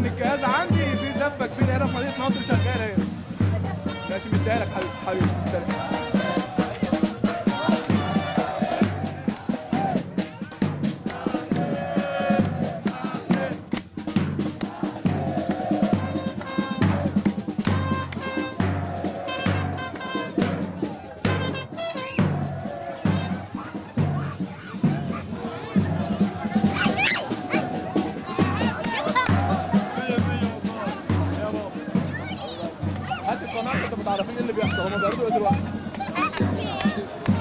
ان الجهاز عندي في زفه كبيره هنا في مدينه نصر شغاله هنا ماشي مديها لك حبيبي حبيبي سلام. هات القناه انت ما تعرفين ايه اللي بيحصل هم بيعرضوا ايه دلوقتي